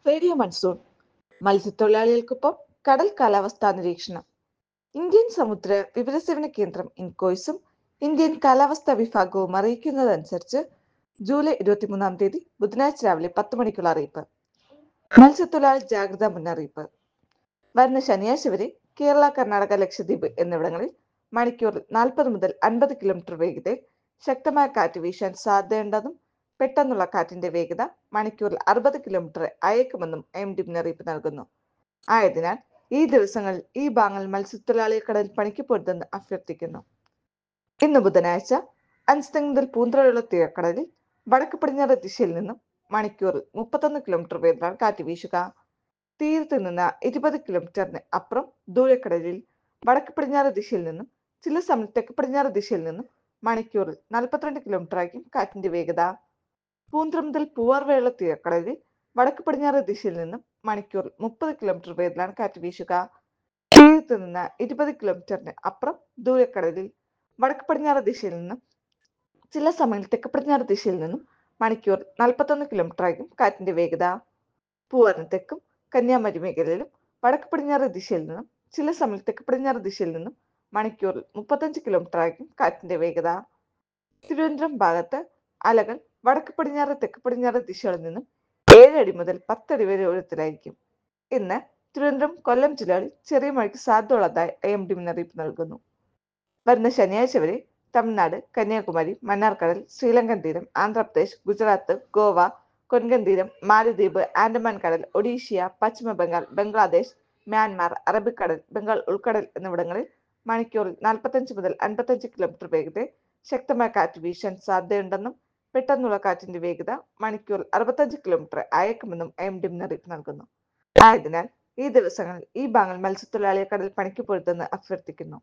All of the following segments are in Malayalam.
റേഡിയോ മൺസൂൺ മത്സ്യത്തൊഴിലാളികൾക്കൊപ്പം കടൽ കാലാവസ്ഥാ നിരീക്ഷണം ഇന്ത്യൻ സമുദ്ര വിവരസേവന കേന്ദ്രം ഇൻകോയ്സും ഇന്ത്യൻ കാലാവസ്ഥാ വിഭാഗവും അറിയിക്കുന്നതനുസരിച്ച് ജൂലൈ ഇരുപത്തിമൂന്നാം തീയതി ബുധനാഴ്ച രാവിലെ പത്ത് മണിക്കുള്ള അറിയിപ്പ് മത്സ്യത്തൊഴിലാളി ജാഗ്രതാ മുന്നറിയിപ്പ് വരുന്ന ശനിയാഴ്ച വരെ കേരള കർണാടക ലക്ഷദ്വീപ് എന്നിവിടങ്ങളിൽ മണിക്കൂറിൽ നാൽപ്പത് മുതൽ അൻപത് കിലോമീറ്റർ വേഗതയിൽ ശക്തമായ കാറ്റ് വീശാൻ സാധ്യതയുണ്ടെന്നും പെട്ടെന്നുള്ള കാറ്റിന്റെ വേഗത മണിക്കൂറിൽ അറുപത് കിലോമീറ്റർ അയക്കുമെന്നും എം ഡി മുന്നറിയിപ്പ് നൽകുന്നു ആയതിനാൽ ഈ ദിവസങ്ങളിൽ ഈ ഭാഗങ്ങൾ മത്സ്യത്തൊഴിലാളികൾ കടൽ പണിക്ക് പോരുതെന്ന് അഭ്യർത്ഥിക്കുന്നു ഇന്ന് ബുധനാഴ്ച അഞ്ച് മുതൽ പൂന്തറയുള്ള തീരക്കടലിൽ വടക്ക് പടിഞ്ഞാറ് ദിശയിൽ നിന്നും മണിക്കൂറിൽ മുപ്പത്തൊന്ന് കിലോമീറ്റർ വേഗത്തിലാണ് കാറ്റ് വീശുക തീരത്ത് നിന്ന് ഇരുപത് കിലോമീറ്ററിന് അപ്പുറം ദൂരക്കടലിൽ വടക്ക് പടിഞ്ഞാറ് ദിശയിൽ നിന്നും ചില സമയം തെക്ക് പടിഞ്ഞാറ് ദിശയിൽ നിന്നും മണിക്കൂറിൽ നാൽപ്പത്തിരണ്ട് കിലോമീറ്റർ ആയിരിക്കും കാറ്റിന്റെ വേഗത പൂന്തറ മുതൽ പൂവാർവേള തീരക്കടലിൽ വടക്ക് പടിഞ്ഞാറ് ദിശയിൽ നിന്നും മണിക്കൂറിൽ മുപ്പത് കിലോമീറ്റർ വേഗത്തിലാണ് കാറ്റ് വീശുക തീരത്ത് നിന്ന് ഇരുപത് കിലോമീറ്ററിന് അപ്പുറം ദൂരക്കടലിൽ വടക്ക് പടിഞ്ഞാറ് ദിശയിൽ നിന്നും ചില സമയം തെക്ക് പടിഞ്ഞാറ് ദിശയിൽ നിന്നും മണിക്കൂർ നാൽപ്പത്തൊന്ന് കിലോമീറ്റർ ആയിരിക്കും കാറ്റിന്റെ വേഗത പൂവാറിന് തെക്കും കന്യാകുമാരി മേഖലയിലും വടക്ക് പടിഞ്ഞാറ് ദിശയിൽ നിന്നും ചില സമയം തെക്ക് പടിഞ്ഞാറ് ദിശയിൽ നിന്നും മണിക്കൂറിൽ മുപ്പത്തഞ്ച് കിലോമീറ്റർ ആയിരിക്കും കാറ്റിന്റെ വേഗത തിരുവനന്തപുരം ഭാഗത്ത് അലകൾ വടക്ക് പടിഞ്ഞാറ് തെക്ക് പടിഞ്ഞാറ് ദിശകളിൽ നിന്നും ഏഴടി മുതൽ പത്തടി വരെ ഉയരത്തിലായിരിക്കും ഇന്ന് തിരുവനന്തപുരം കൊല്ലം ജില്ലകളിൽ ചെറിയ മഴയ്ക്ക് സാധ്യതയുള്ളതായി ഐ എം ഡി മുന്നറിയിപ്പ് നൽകുന്നു വരുന്ന ശനിയാഴ്ച വരെ തമിഴ്നാട് കന്യാകുമാരി മന്നാർക്കടൽ ശ്രീലങ്കൻ തീരം ആന്ധ്രാപ്രദേശ് ഗുജറാത്ത് ഗോവ കൊൻകൻ തീരം മാലദ്വീപ് ആൻഡമാൻ കടൽ ഒഡീഷ്യ പശ്ചിമ ബംഗാൾ ബംഗ്ലാദേശ് മ്യാൻമാർ അറബിക്കടൽ ബംഗാൾ ഉൾക്കടൽ എന്നിവിടങ്ങളിൽ മണിക്കൂറിൽ നാൽപ്പത്തഞ്ച് മുതൽ അൻപത്തഞ്ച് കിലോമീറ്റർ വേഗതയിൽ ശക്തമായ കാറ്റ് വീശാൻ സാധ്യതയുണ്ടെന്നും പെട്ടെന്നുള്ള കാറ്റിന്റെ വേഗത മണിക്കൂറിൽ അറുപത്തഞ്ച് കിലോമീറ്റർ അയക്കുമെന്നും എം ഡി മുന്നറിയിപ്പ് നൽകുന്നു ആയതിനാൽ ഈ ദിവസങ്ങളിൽ ഈ ഭാഗങ്ങൾ മത്സ്യത്തൊഴിലാളിയെ കടൽ പണിക്ക് പൊരുതെന്ന് അഭ്യർത്ഥിക്കുന്നു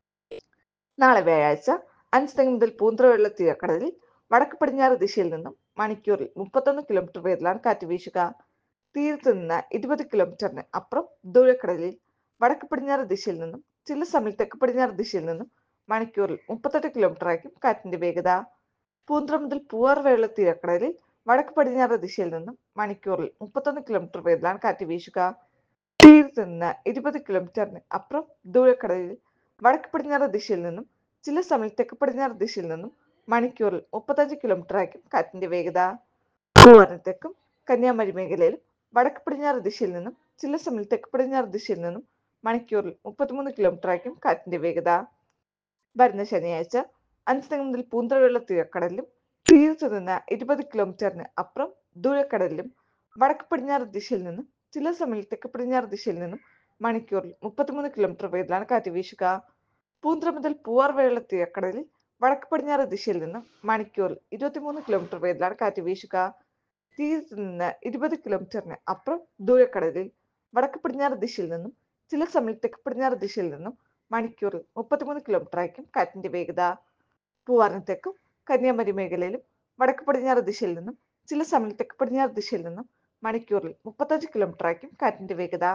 നാളെ വ്യാഴാഴ്ച അഞ്ച് മുതൽ പൂന്തറവെള്ള തീരക്കടലിൽ വടക്ക് പടിഞ്ഞാറ് ദിശയിൽ നിന്നും മണിക്കൂറിൽ മുപ്പത്തൊന്ന് കിലോമീറ്റർ വേഗത്തിലാണ് കാറ്റ് വീശുക തീരത്ത് നിന്ന് ഇരുപത് കിലോമീറ്ററിന് അപ്പുറം ദൂരക്കടലിൽ വടക്ക് പടിഞ്ഞാറ് ദിശയിൽ നിന്നും ചില സമയം തെക്ക് പടിഞ്ഞാറ് ദിശയിൽ നിന്നും മണിക്കൂറിൽ മുപ്പത്തെട്ട് കിലോമീറ്റർ ആയിരിക്കും കാറ്റിന്റെ വേഗത പൂന്തറ മുതൽ പൂവാർവേള തീരക്കടലിൽ വടക്ക് പടിഞ്ഞാറ് ദിശയിൽ നിന്നും മണിക്കൂറിൽ മുപ്പത്തൊന്ന് കിലോമീറ്റർ വേഗത്തിലാണ് കാറ്റ് വീശുക തീരത്ത് നിന്ന് ഇരുപത് കിലോമീറ്ററിന് അപ്പുറം ദൂരക്കടലിൽ വടക്ക് പടിഞ്ഞാറ് ദിശയിൽ നിന്നും ചില സമയം തെക്ക് പടിഞ്ഞാറ് ദിശയിൽ നിന്നും മണിക്കൂറിൽ മുപ്പത്തഞ്ച് കിലോമീറ്റർ ആയിരിക്കും കാറ്റിന്റെ വേഗത പൂവാറിന് തെക്കും കന്യാകുമാരി മേഖലയിലും വടക്ക് പടിഞ്ഞാറ് ദിശയിൽ നിന്നും ചില സമയം തെക്ക് പടിഞ്ഞാറ് ദിശയിൽ നിന്നും മണിക്കൂറിൽ മുപ്പത്തിമൂന്ന് കിലോമീറ്റർ ആയിരിക്കും കാറ്റിന്റെ വേഗത വരുന്ന ശനിയാഴ്ച അഞ്ച് മുതൽ പൂന്തറയുള്ള തീരക്കടലിലും തീരത്ത് നിന്ന് ഇരുപത് കിലോമീറ്ററിന് അപ്പുറം ദൂരക്കടലിലും വടക്ക് പടിഞ്ഞാറ് ദിശയിൽ നിന്നും ചില സമയം തെക്ക് പടിഞ്ഞാറ് ദിശയിൽ നിന്നും മണിക്കൂറിൽ മുപ്പത്തിമൂന്ന് കിലോമീറ്റർ വേഗത്തിലാണ് കാറ്റ് വീശുക പൂന്തറ മുതൽ പൂവാർവേള തീരക്കടലിൽ വടക്ക് പടിഞ്ഞാറ് ദിശയിൽ നിന്നും മണിക്കൂറിൽ ഇരുപത്തിമൂന്ന് കിലോമീറ്റർ വേഗത്തിലാണ് കാറ്റ് വീശുക തീരത്ത് നിന്ന് ഇരുപത് കിലോമീറ്ററിന് അപ്പുറം ദൂരക്കടലിൽ വടക്ക് പടിഞ്ഞാറ് ദിശയിൽ നിന്നും ചില സമയം തെക്ക് പടിഞ്ഞാറ് ദിശയിൽ നിന്നും മണിക്കൂറിൽ മുപ്പത്തിമൂന്ന് കിലോമീറ്റർ ആയിരിക്കും കാറ്റിന്റെ വേഗത പൂവാറിന് തെക്കും കന്യാകുമാരി മേഖലയിലും വടക്ക് പടിഞ്ഞാറ് ദിശയിൽ നിന്നും ചില സമയം തെക്ക് പടിഞ്ഞാറ് ദിശയിൽ നിന്നും മണിക്കൂറിൽ മുപ്പത്തഞ്ച് കിലോമീറ്റർ ആയിരിക്കും കാറ്റിന്റെ വേഗത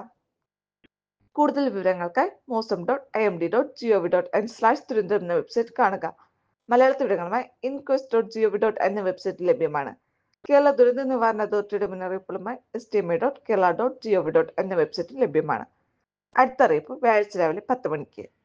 കൂടുതൽ വിവരങ്ങൾക്കായി mausam dot I M D dot G O V dot N slash Thiruvananthapuram എന്ന വെബ്സൈറ്റ് കാണുക മലയാളത്തിൽ വിവരങ്ങളുമായി INCOIS dot G O V dot എന്ന വെബ്സൈറ്റ് ലഭ്യമാണ് കേരള ദുരന്ത നിവാരണ അതോറിറ്റിയുടെ മുന്നറിയിപ്പുകളുമായി S T M I dot Kerala dot G O V dot എന്ന വെബ്സൈറ്റിൽ ലഭ്യമാണ് അടുത്ത അറിയിപ്പ് വ്യാഴാഴ്ച രാവിലെ പത്ത് മണിക്ക്